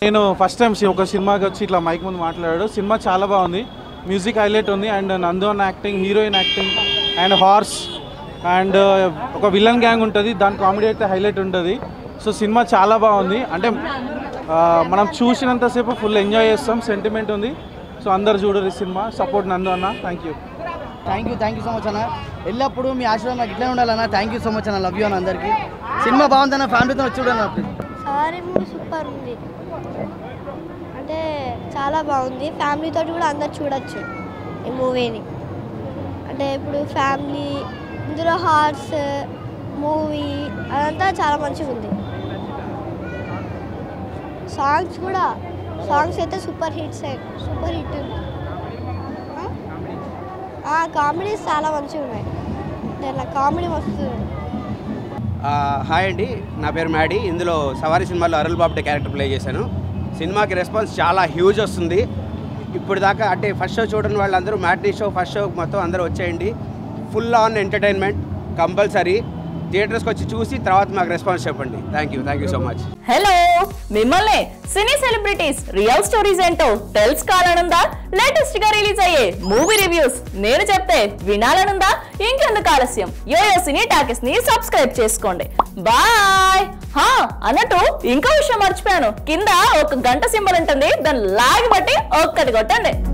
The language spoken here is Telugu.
నేను ఫస్ట్ టైం ఒక సినిమాకి వచ్చి ఇట్లా మైక్ ముందు మాట్లాడాడు సినిమా చాలా బాగుంది మ్యూజిక్ హైలైట్ ఉంది అండ్ నందు అన్న acting heroine acting and horse and ఒక విలన్ గ్యాంగ్ ఉంటుంది దాని కామెడీ అయితే హైలైట్ ఉంటుంది సో సినిమా చాలా బాగుంది అంటే ఆ, మనం చూసినంతసేపు ఫుల్ ఎంజాయ్ చేస్తాం సెంటిమెంట్ ఉంది సో అందరు చూడరు ఈ సినిమా సపోర్ట్ నందు అన్న thank you thank you thank you so much అన్న ఎల్లప్పుడూ మీ ఆశీర్వాదం నాకు ఇట్లనే ఉండాలన్న థ్యాంక్ యూ సో మచ్ అన్న లవ్ యూ అన్న అందరికీ సినిమా బాగుందన్న ఫ్యామిలీతో వచ్చి చూడన్న సవారీ మూవీ సూపర్ ఉంది అంటే చాలా బాగుంది ఫ్యామిలీతో కూడా అందరు చూడొచ్చు ఈ మూవీని అంటే ఇప్పుడు ఫ్యామిలీ ఇందులో హార్ట్స్ మూవీ అదంతా చాలా మంచిగా ఉంది సాంగ్స్ కూడా సాంగ్స్ అయితే super hits super hit comedies చాలా మంచిగా ఉన్నాయి దాంట్లో కామెడీ మస్తు ఆ, హాయ్ అండి నా పేరు మ్యాడీ ఇందులో సవారీ సినిమాలో అరుల్ బాబ్డే క్యారెక్టర్ ప్లే చేశాను సినిమాకి రెస్పాన్స్ చాలా హ్యూజ్ వస్తుంది ఇప్పుడు దాకా అంటే ఫస్ట్ షో చూడని వాళ్ళందరూ మ్యాట్నీ షో ఫస్ట్ షో మొత్తం అందరూ వచ్చేయండి ఫుల్ ఆన్ ఎంటర్టైన్మెంట్ కంపల్సరీ థియేటర్స్కి వచ్చి చూసి తర్వాత మాకు రెస్పాన్స్ చెప్పండి thank you thank you so much hello మిమ్మల్ని సినీ సెలబ్రిటీస్ రియల్ స్టోరీస్ ఏంటో తెలుసుకోవాలనుందా లేటెస్ట్ గా రిలీజ్ అయ్యే మూవీ రివ్యూస్ నేను చెప్తే వినాలనుందా ఇంకెందుకు ఆలస్యం యోయో సినీ టాకీస్ ని సబ్స్క్రైబ్ చేసుకోండి బాయ్ హా అన్నట్టు ఇంకో విషయం మర్చిపోయాను కింద ఒక గంట సింబల్ ఉంటుంది దాన్ని లాగి బట్టి ఒక్కటి కొట్టండి